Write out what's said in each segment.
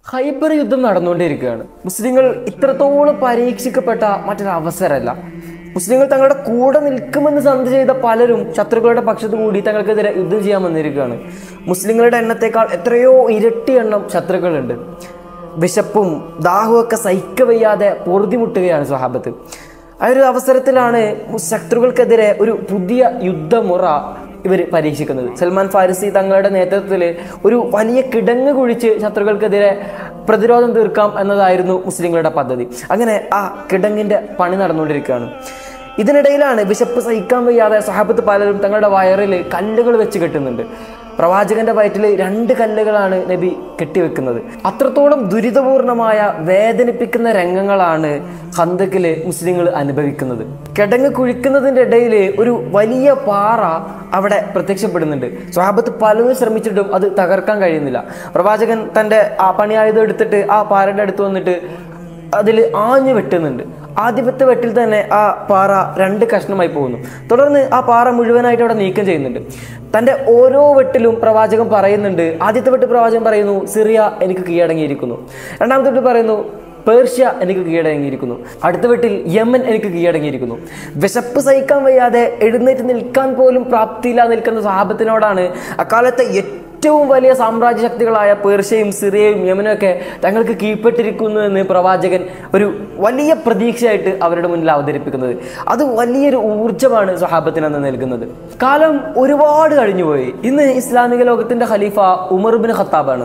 ഹൈബർ യുദ്ധം നടന്നുകൊണ്ടിരിക്കുകയാണ് മുസ്ലിങ്ങൾ ഇത്രത്തോളം പരീക്ഷിക്കപ്പെട്ട മറ്റൊരു അവസരമല്ല മുസ്ലിങ്ങൾ തങ്ങളുടെ കൂടെ നിൽക്കുമെന്ന് സന്ധി ചെയ്ത പലരും ശത്രുക്കളുടെ പക്ഷത്ത് കൂടി തങ്ങൾക്കെതിരെ യുദ്ധം ചെയ്യാൻ വന്നിരിക്കുകയാണ് മുസ്ലിങ്ങളുടെ എണ്ണത്തെക്കാൾ എത്രയോ ഇരട്ടി എണ്ണം ശത്രുക്കളുണ്ട് വിശപ്പും ദാഹവും ഒക്കെ സഹിക്കവയ്യാതെ പൊറുതിമുട്ടുകയാണ് സ്വഹാബത്ത് ആ ഒരു അവസരത്തിലാണ് ശത്രുക്കൾക്കെതിരെ ഒരു പുതിയ യുദ്ധമുറ ഇവർ പരീക്ഷിക്കുന്നത് സൽമാൻ ഫാരിസി തങ്ങളുടെ നേതൃത്വത്തിൽ ഒരു വലിയ കിടങ്ങ് കുഴിച്ച് ശത്രുക്കൾക്കെതിരെ പ്രതിരോധം തീർക്കാം എന്നതായിരുന്നു മുസ്ലിങ്ങളുടെ പദ്ധതി അങ്ങനെ ആ കിടങ്ങിൻ്റെ പണി നടന്നുകൊണ്ടിരിക്കുകയാണ് ഇതിനിടയിലാണ് വിശപ്പ് സഹിക്കാൻ വയ്യാതെ സഹാബത്ത് പലരും തങ്ങളുടെ വയറിൽ കല്ലുകൾ വെച്ച് കെട്ടുന്നുണ്ട് പ്രവാചകന്റെ വയറ്റിൽ രണ്ട് കല്ലുകളാണ് നബി കെട്ടിവെക്കുന്നത് അത്രത്തോളം ദുരിതപൂർണമായ വേദനിപ്പിക്കുന്ന രംഗങ്ങളാണ് ഹന്തക്കില് മുസ്ലിങ്ങൾ അനുഭവിക്കുന്നത് കിടങ്ങ് കുഴിക്കുന്നതിൻ്റെ ഇടയിൽ ഒരു വലിയ പാറ അവിടെ പ്രത്യക്ഷപ്പെടുന്നുണ്ട് സ്വഹാബത്ത് പലതും ശ്രമിച്ചിട്ടും അത് തകർക്കാൻ കഴിയുന്നില്ല പ്രവാചകൻ തൻ്റെ ആ പണിയായുധം എടുത്തിട്ട് ആ പാറയുടെ അടുത്ത് വന്നിട്ട് അതിൽ ആഞ്ഞു വെട്ടുന്നുണ്ട് ആദ്യത്തെ വെട്ടിൽ തന്നെ ആ പാറ രണ്ട് കഷ്ണമായി പോകുന്നു തുടർന്ന് ആ പാറ മുഴുവനായിട്ട് അവിടെ നീക്കം ചെയ്യുന്നുണ്ട് തൻ്റെ ഓരോ വെട്ടിലും പ്രവാചകൻ പറയുന്നുണ്ട് ആദ്യത്തെ വെട്ട് പ്രവാചകൻ പറയുന്നു സിറിയ എനിക്ക് കീഴടങ്ങിയിരിക്കുന്നു രണ്ടാമത്തെ വെട്ട് പറയുന്നു പേർഷ്യ എനിക്ക് കീഴടങ്ങിയിരിക്കുന്നു അടുത്ത വീട്ടിൽ യമൻ എനിക്ക് കീഴടങ്ങിയിരിക്കുന്നു വിശപ്പ് സഹിക്കാൻ വയ്യാതെ എഴുന്നേറ്റ് നിൽക്കാൻ പോലും പ്രാപ്തിയില്ലാതെ നിൽക്കുന്ന സ്വഭാവത്തിനോടാണ് അക്കാലത്തെ ഏറ്റവും വലിയ സാമ്രാജ്യ ശക്തികളായ പേർഷ്യയും സിറിയയും യമനും ഒക്കെ തങ്ങൾക്ക് കീഴ്പ്പെട്ടിരിക്കുന്നു എന്ന് പ്രവാചകൻ ഒരു വലിയ പ്രതീക്ഷയായിട്ട് അവരുടെ മുന്നിൽ അവതരിപ്പിക്കുന്നത് അത് വലിയൊരു ഊർജ്ജമാണ് സ്വഹാബത്തിന് അന്ന് നൽകുന്നത് കാലം ഒരുപാട് കഴിഞ്ഞുപോയി ഇന്ന് ഇസ്ലാമിക ലോകത്തിന്റെ ഖലീഫ ഉമർ ബിൻ ഖത്താബാണ്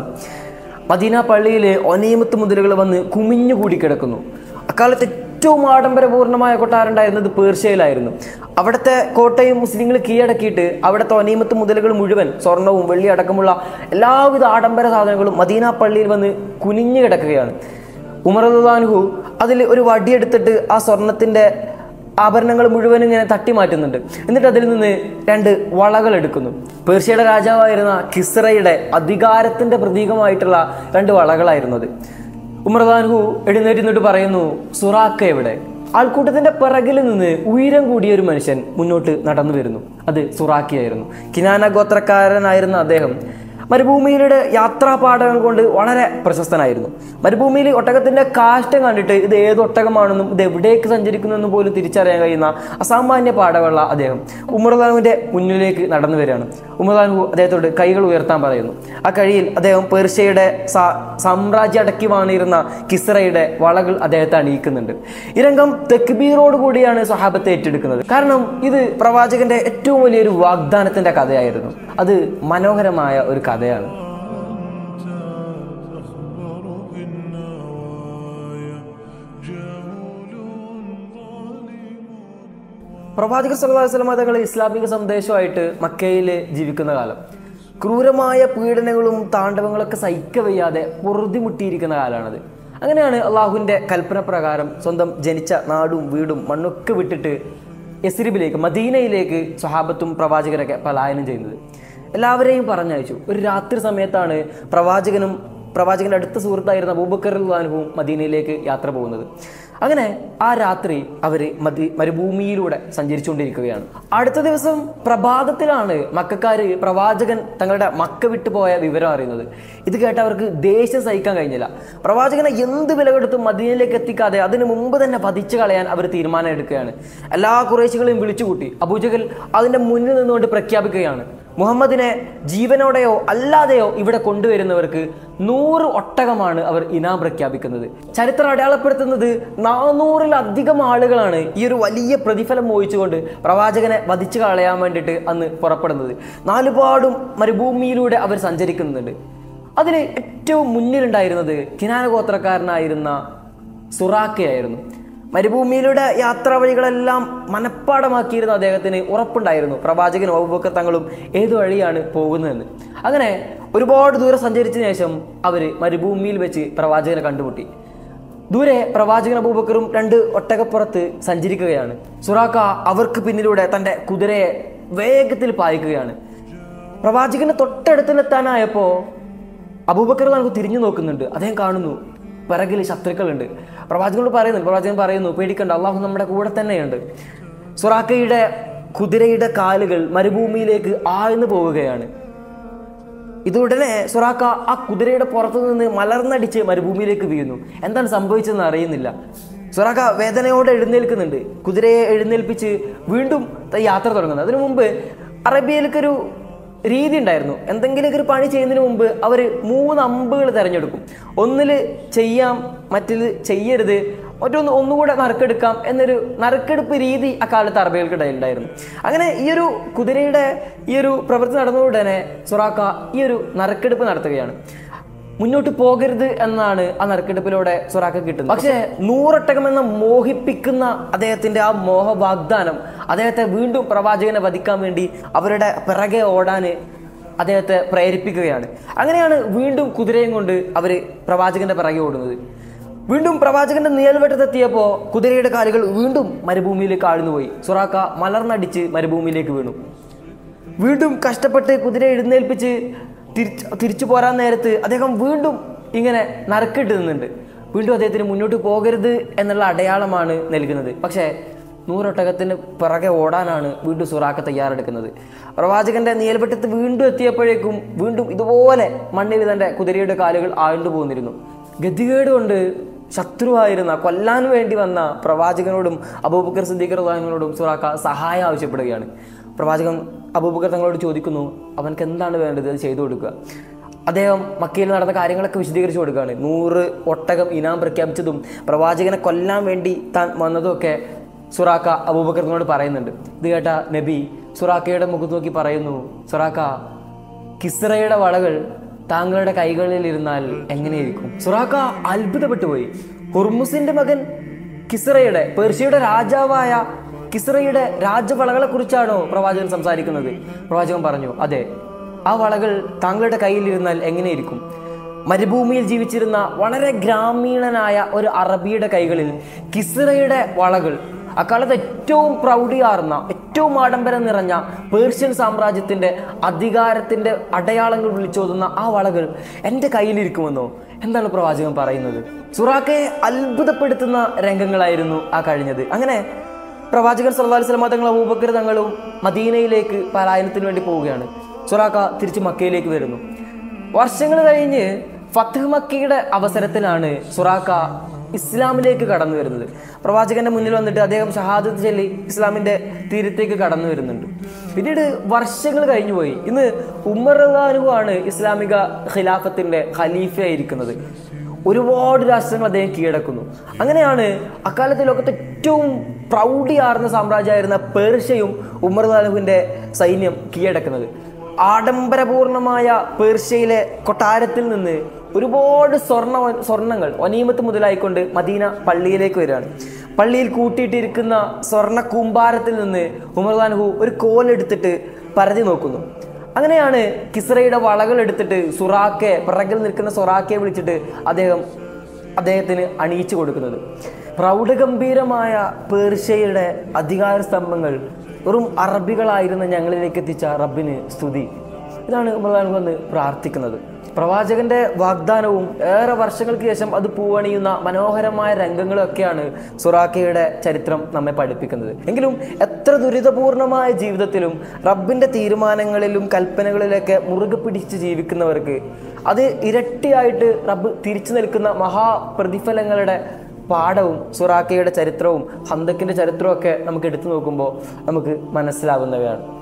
മദീന പള്ളിയിൽ ഒനേമത്ത് മുതലുകൾ വന്ന് കുമിഞ്ഞുകൂടി കിടക്കുന്നു അക്കാലത്ത് ഏറ്റവും ആഡംബരപൂർണമായ കൊട്ടാരം ഉണ്ടായിരുന്നത് പേർഷ്യയിലായിരുന്നു അവിടുത്തെ കോട്ടയും മുസ്ലിങ്ങൾ കീഴടക്കിയിട്ട് അവിടുത്തെ ഒനീമത്ത് മുതലുകൾ മുഴുവൻ സ്വർണവും വെള്ളി അടക്കമുള്ള എല്ലാവിധ ആഡംബര സാധനങ്ങളും മദീന പള്ളിയിൽ വന്ന് കുനിഞ്ഞു കിടക്കുകയാണ് ഉമർ അള്ളാൻഹു അതിൽ ഒരു വടിയെടുത്തിട്ട് ആ സ്വർണത്തിൻ്റെ ആഭരണങ്ങൾ മുഴുവനും ഇങ്ങനെ തട്ടി മാറ്റുന്നുണ്ട് എന്നിട്ട് അതിൽ നിന്ന് രണ്ട് വളകൾ എടുക്കുന്നു പേർഷ്യയുടെ രാജാവായിരുന്ന കിസ്റയുടെ അധികാരത്തിന്റെ പ്രതീകമായിട്ടുള്ള രണ്ട് വളകളായിരുന്നത് ഉമർദാൻഹു എഴുന്നേറ്റ് നിന്നിട്ട് പറയുന്നു സുറാക്ക എവിടെ ആൾക്കൂട്ടത്തിന്റെ പിറകിൽ നിന്ന് ഉയരം കൂടിയ ഒരു മനുഷ്യൻ മുന്നോട്ട് നടന്നു വരുന്നു അത് സുറാക്കിയായിരുന്നു കിനാന ഗോത്രക്കാരനായിരുന്ന അദ്ദേഹം മരുഭൂമിയിലൂടെ യാത്രാപാഠങ്ങൾ കൊണ്ട് വളരെ പ്രശസ്തനായിരുന്നു മരുഭൂമിയിൽ ഒട്ടകത്തിന്റെ കാഷ്ടം കണ്ടിട്ട് ഇത് ഏത് ഒട്ടകമാണെന്നും ഇത് എവിടേക്ക് സഞ്ചരിക്കുന്നെന്നും പോലും തിരിച്ചറിയാൻ കഴിയുന്ന അസാമാന്യ പാഠമുള്ള അദ്ദേഹം ഉമർദാനുവിന്റെ മുന്നിലേക്ക് നടന്നു വരികയാണ് ഉമർദാനു അദ്ദേഹത്തോട് കൈകൾ ഉയർത്താൻ പറയുന്നു ആ കഴിയിൽ അദ്ദേഹം പേർഷ്യയുടെ സാ- സാമ്രാജ്യം അടക്കി വാണിരുന്ന കിസ്റയുടെ വളകൾ അദ്ദേഹത്തെ അണിയിക്കുന്നുണ്ട് ഈ രംഗം തെക്ബീറോട് കൂടിയാണ് സഹാബത്തെ ഏറ്റെടുക്കുന്നത് കാരണം ഇത് പ്രവാചകന്റെ ഏറ്റവും വലിയൊരു വാഗ്ദാനത്തിന്റെ കഥയായിരുന്നു അത് മനോഹരമായ ഒരു കഥയാണ് أخبر بالنوايا جهول ظالم പ്രവാചകർ സല്ലല്ലാഹു അലൈഹി വസല്ലം തങ്ങൾ ഇസ്ലാമിക സന്ദേശമായിട്ട് മക്കയിൽ ജീവിക്കുന്ന കാലം ക്രൂരമായ പീഡനങ്ങളും താണ്ഡവങ്ങളൊക്കെ സഹിക്കവയ്യാതെ പൊറുതിമുട്ടിയിരിക്കുന്ന കാലമാണത് അങ്ങനെയാണ് അള്ളാഹുവിൻ്റെ കൽപ്പന പ്രകാരം സ്വന്തം ജനിച്ച നാടും വീടും മണ്ണൊക്കെ വിട്ടിട്ട് യസ്രിബിലേക്ക് മദീനയിലേക്ക് സ്വഹാബത്തും പ്രവാചകരൊക്കെ പലായനം ചെയ്യുന്നത് എല്ലാവരെയും പറഞ്ഞയച്ചു ഒരു രാത്രി സമയത്താണ് പ്രവാചകനും പ്രവാചകന്റെ അടുത്ത സുഹൃത്തായിരുന്ന അബൂബക്കർ ഖാനുവും മദീനയിലേക്ക് യാത്ര പോകുന്നത് അങ്ങനെ ആ രാത്രി അവര് മതി മരുഭൂമിയിലൂടെ സഞ്ചരിച്ചുകൊണ്ടിരിക്കുകയാണ് അടുത്ത ദിവസം പ്രഭാതത്തിലാണ് മക്കാര് പ്രവാചകൻ തങ്ങളുടെ മക്ക വിട്ടുപോയ വിവരം അറിയുന്നത് ഇത് കേട്ട് അവർക്ക് ദേഷ്യം സഹിക്കാൻ കഴിഞ്ഞില്ല പ്രവാചകനെ എന്ത് വില കൊടുത്തും മദീനയിലേക്ക് എത്തിക്കാതെ അതിനു മുമ്പ് തന്നെ വധിച്ചു കളയാൻ അവർ തീരുമാനം എടുക്കുകയാണ് എല്ലാ കുറേശികളെയും വിളിച്ചുകൂട്ടി അബൂജകൽ അതിന്റെ മുന്നിൽ നിന്നുകൊണ്ട് പ്രഖ്യാപിക്കുകയാണ് മുഹമ്മദിനെ ജീവനോടെയോ അല്ലാതെയോ ഇവിടെ കൊണ്ടുവരുന്നവർക്ക് നൂറ് ഒട്ടകമാണ് അവർ ഇനാം പ്രഖ്യാപിക്കുന്നത് ചരിത്രം അടയാളപ്പെടുത്തുന്നത് നാനൂറിലധികം ആളുകളാണ് ഈ ഒരു വലിയ പ്രതിഫലം മോഹിച്ചുകൊണ്ട് പ്രവാചകനെ വധിച്ചു കളയാൻ വേണ്ടിയിട്ട് അന്ന് പുറപ്പെടുന്നത് നാലുപാടും മരുഭൂമിയിലൂടെ അവർ സഞ്ചരിക്കുന്നുണ്ട് അതിൽ ഏറ്റവും മുന്നിലുണ്ടായിരുന്നത് കിനാന ഗോത്രക്കാരനായിരുന്ന സുറാക്കയായിരുന്നു മരുഭൂമിയിലൂടെ യാത്രാ വഴികളെല്ലാം മനഃപ്പാടമാക്കിയിരുന്ന അദ്ദേഹത്തിന് ഉറപ്പുണ്ടായിരുന്നു പ്രവാചകനും അബൂബക്കർ തങ്ങളും ഏതു വഴിയാണ് പോകുന്നതെന്ന് അങ്ങനെ ഒരുപാട് ദൂരം സഞ്ചരിച്ചതിന് ശേഷം അവർ മരുഭൂമിയിൽ വെച്ച് പ്രവാചകനെ കണ്ടുമുട്ടി ദൂരെ പ്രവാചകൻ അബൂബക്കറും രണ്ട് ഒട്ടകപ്പുറത്ത് സഞ്ചരിക്കുകയാണ് സുറാക്ക അവർക്ക് പിന്നിലൂടെ തൻ്റെ കുതിരയെ വേഗത്തിൽ പായിക്കുകയാണ് പ്രവാചകന് തൊട്ടടുത്തിലെത്താനായപ്പോൾ അബൂബക്കർ നമുക്ക് തിരിഞ്ഞു നോക്കുന്നുണ്ട് അദ്ദേഹം കാണുന്നു പിറകിൽ ശത്രുക്കളുണ്ട് പ്രവാചകനോട് പറയുന്നു പ്രവാചകൻ പറയുന്നു പേടിക്കണ്ട അള്ളാഹു നമ്മുടെ കൂടെ തന്നെയുണ്ട് സുറാക്കയുടെ കുതിരയുടെ കാലുകൾ മരുഭൂമിയിലേക്ക് ആഴ്ന്നു പോവുകയാണ് ഇതുടനെ സുറാക്ക ആ കുതിരയുടെ പുറത്തു നിന്ന് മലർന്നടിച്ച് മരുഭൂമിയിലേക്ക് വീഴുന്നു എന്താണ് സംഭവിച്ചതെന്ന് അറിയുന്നില്ല സുറാക്ക വേദനയോടെ എഴുന്നേൽക്കുന്നുണ്ട് കുതിരയെ എഴുന്നേൽപ്പിച്ച് വീണ്ടും ത- യാത്ര തുടങ്ങുന്നു അതിനു മുമ്പ് അറേബ്യയിലേക്കൊരു രീതി ഉണ്ടായിരുന്നു എന്തെങ്കിലുമൊക്കെ ഒരു പണി ചെയ്യുന്നതിന് മുമ്പ് അവർ മൂന്ന് അമ്പുകൾ തിരഞ്ഞെടുക്കും ഒന്നിൽ ചെയ്യാം മറ്റിൽ ചെയ്യരുത് മറ്റൊന്ന് ഒന്നുകൂടെ നറുക്കെടുക്കാം എന്നൊരു നറുക്കെടുപ്പ് രീതി അക്കാലത്ത് അറബികൾക്കിടയിൽ ഉണ്ടായിരുന്നു അങ്ങനെ ഈ ഒരു കുതിരയുടെ ഈ ഒരു പ്രവൃത്തി നടന്നയുടനെ സുറാക്ക ഈ ഒരു നറുക്കെടുപ്പ് നടത്തുകയാണ് മുന്നോട്ട് പോകരുത് എന്നാണ് ആ നറുക്കെടുപ്പിലൂടെ സുറാക്ക കിട്ടുന്നത് പക്ഷേ നൂറൊട്ടകം എന്ന മോഹിപ്പിക്കുന്ന അദ്ദേഹത്തിന്റെ ആ മോഹ വാഗ്ദാനം അദ്ദേഹത്തെ വീണ്ടും പ്രവാചകനെ വധിക്കാൻ വേണ്ടി അവരുടെ പിറകെ ഓടാൻ അദ്ദേഹത്തെ പ്രേരിപ്പിക്കുകയാണ് അങ്ങനെയാണ് വീണ്ടും കുതിരയും കൊണ്ട് അവർ പ്രവാചകന്റെ പിറകെ ഓടുന്നത് വീണ്ടും പ്രവാചകന്റെ നിഴൽവട്ടത്തെത്തിയപ്പോൾ കുതിരയുടെ കാലുകൾ വീണ്ടും മരുഭൂമിയിലേക്ക് ആഴ്ന്നുപോയി സുറാക്ക മലർന്നടിച്ച് മരുഭൂമിയിലേക്ക് വീണു വീണ്ടും കഷ്ടപ്പെട്ട് കുതിര എഴുന്നേൽപ്പിച്ച് തിരിച്ച് തിരിച്ചു പോരാൻ നേരത്ത് അദ്ദേഹം വീണ്ടും ഇങ്ങനെ നറുക്കിട്ട് നിന്നുണ്ട് വീണ്ടും അദ്ദേഹത്തിന് മുന്നോട്ട് പോകരുത് എന്നുള്ള അടയാളമാണ് നൽകുന്നത് പക്ഷേ നൂറൊട്ടകത്തിന് പിറകെ ഓടാനാണ് വീണ്ടും സുറാക്ക തയ്യാറെടുക്കുന്നത് പ്രവാചകന്റെ നിയൽപ്പെട്ടത്ത് വീണ്ടും എത്തിയപ്പോഴേക്കും വീണ്ടും ഇതുപോലെ മണ്ണിൽ തൻ്റെ കുതിരയുടെ കാലുകൾ ആഴ്ന്നു പോന്നിരുന്നു ഗതികേട് കൊണ്ട് ശത്രുവായിരുന്ന കൊല്ലാൻ വേണ്ടി വന്ന പ്രവാചകനോടും അബൂബക്കർ സിദ്ദീഖർ റഹ്മാനോടും സുറാക്ക സഹായം ആവശ്യപ്പെടുകയാണ് പ്രവാചകൻ അബൂബക്കർ തങ്ങളോട് ചോദിക്കുന്നു അവനക്ക് എന്താണ് വേണ്ടത് അത് ചെയ്തു കൊടുക്കുക അദ്ദേഹം മക്കയിൽ നടന്ന കാര്യങ്ങളൊക്കെ വിശദീകരിച്ചു കൊടുക്കുകയാണ് നൂറ് ഒട്ടകം ഇനാം പ്രഖ്യാപിച്ചതും പ്രവാചകനെ കൊല്ലാൻ വേണ്ടി താൻ വന്നതുമൊക്കെ സുറാക്ക അബൂബക്കർ തങ്ങളോട് പറയുന്നുണ്ട് ഇത് കേട്ട നബി സുറാക്കയുടെ മുഖത്ത് നോക്കി പറയുന്നു സുറാക്ക കിസ്റയുടെ വളകൾ താങ്കളുടെ കൈകളിൽ ഇരുന്നാൽ എങ്ങനെയിരിക്കും സുറാക്ക അത്ഭുതപ്പെട്ടു പോയി ഹുർമുസിന്റെ മകൻ കിസ്റയുടെ പേർഷ്യയുടെ രാജാവായ കിസ്റയുടെ രാജവളകളെ കുറിച്ചാണോ പ്രവാചകൻ സംസാരിക്കുന്നത് പ്രവാചകൻ പറഞ്ഞു അതെ ആ വളകൾ താങ്കളുടെ കയ്യിലിരുന്നാൽ എങ്ങനെയിരിക്കും മരുഭൂമിയിൽ ജീവിച്ചിരുന്ന വളരെ ഗ്രാമീണനായ ഒരു അറബിയുടെ കൈകളിൽ കിസ്റയുടെ വളകൾ അക്കാലത്ത് ഏറ്റവും പ്രൗഢിയാർന്ന ഏറ്റവും ആഡംബരം നിറഞ്ഞ പേർഷ്യൻ സാമ്രാജ്യത്തിന്റെ അധികാരത്തിന്റെ അടയാളങ്ങൾ വിളിച്ചോതുന്ന ആ വളകൾ എൻ്റെ കയ്യിലിരിക്കുമെന്നോ എന്താണ് പ്രവാചകൻ പറയുന്നത് സുറാക്കയെ അത്ഭുതപ്പെടുത്തുന്ന രംഗങ്ങളായിരുന്നു ആ കഴിഞ്ഞത് അങ്ങനെ പ്രവാചകൻ സല്ലല്ലാഹു അലൈഹി വസല്ലം തങ്ങൾ അബൂബക്കർ തങ്ങളും മദീനയിലേക്ക് പലായനത്തിന് വേണ്ടി പോവുകയാണ് സുറാക്ക തിരിച്ച് മക്കയിലേക്ക് വരുന്നു വർഷങ്ങൾ കഴിഞ്ഞ് ഫത്ത് മക്കയുടെ അവസരത്തിലാണ് സുറാക്ക ഇസ്ലാമിലേക്ക് കടന്നു വരുന്നത് പ്രവാചകന്റെ മുന്നിൽ വന്നിട്ട് അദ്ദേഹം ഷഹാദത്ത് ചൊല്ലി ഇസ്ലാമിന്റെ തീരത്തേക്ക് കടന്നു വരുന്നുണ്ട് പിന്നീട് വർഷങ്ങൾ കഴിഞ്ഞു പോയി ഇന്ന് ഉമ്മർ ആണ് ഇസ്ലാമിക ഖിലാഫത്തിന്റെ ഖലീഫയായിരിക്കുന്നത് ഒരുപാട് രാഷ്ട്രങ്ങൾ അദ്ദേഹം കീഴടക്കുന്നു അങ്ങനെയാണ് അക്കാലത്തെ ലോകത്തെ ഏറ്റവും പ്രൗഢിയാർന്ന സാമ്രാജ്യമായിരുന്ന പേർഷ്യയും ഉമർ ഖാലിഫിന്റെ സൈന്യം കീഴടക്കുന്നത് ആഡംബരപൂർണമായ പേർഷ്യയിലെ കൊട്ടാരത്തിൽ നിന്ന് ഒരുപാട് സ്വർണ്ണ സ്വർണ്ണങ്ങൾ ഒനീമത്ത് മുതലായിക്കൊണ്ട് മദീന പള്ളിയിലേക്ക് വരികയാണ് പള്ളിയിൽ കൂട്ടിയിട്ടിരിക്കുന്ന സ്വർണ്ണ കൂമ്പാരത്തിൽ നിന്ന് ഉമർ ഖാൻഹു ഒരു കോലെടുത്തിട്ട് പരതി നോക്കുന്നു അങ്ങനെയാണ് കിസ്റയുടെ വളകൾ എടുത്തിട്ട് സുറാക്കെ പിറകിൽ നിൽക്കുന്ന സൊറാക്കയെ വിളിച്ചിട്ട് അദ്ദേഹം അദ്ദേഹത്തിന് അണിയിച്ചു കൊടുക്കുന്നത് പ്രൗഢഗംഭീരമായ പേർഷ്യയുടെ അധികാര സ്തംഭങ്ങൾ വെറും അറബികളായിരുന്ന ഞങ്ങളിലേക്ക് എത്തിച്ച റബ്ബിന് സ്തുതി ഇതാണ് ഉമർദാൻ വന്ന് പ്രാർത്ഥിക്കുന്നത് പ്രവാചകന്റെ വാഗ്ദാനവും ഏറെ വർഷങ്ങൾക്ക് ശേഷം അത് പൂവണിയുന്ന മനോഹരമായ രംഗങ്ങളൊക്കെയാണ് സുറാക്കയുടെ ചരിത്രം നമ്മെ പഠിപ്പിക്കുന്നത് എങ്കിലും എത്ര ദുരിതപൂർണമായ ജീവിതത്തിലും റബ്ബിന്റെ തീരുമാനങ്ങളിലും കൽപ്പനകളിലൊക്കെ മുറുകെ പിടിച്ച് ജീവിക്കുന്നവർക്ക് അത് ഇരട്ടിയായിട്ട് റബ്ബ് തിരിച്ചു നിൽക്കുന്ന മഹാപ്രതിഫലങ്ങളുടെ പാഠവും സുറാക്കയുടെ ചരിത്രവും ഹന്തക്കിന്റെ ചരിത്രവും ഒക്കെ നമുക്ക് എടുത്തു നോക്കുമ്പോൾ നമുക്ക് മനസ്സിലാവുന്നവയാണ്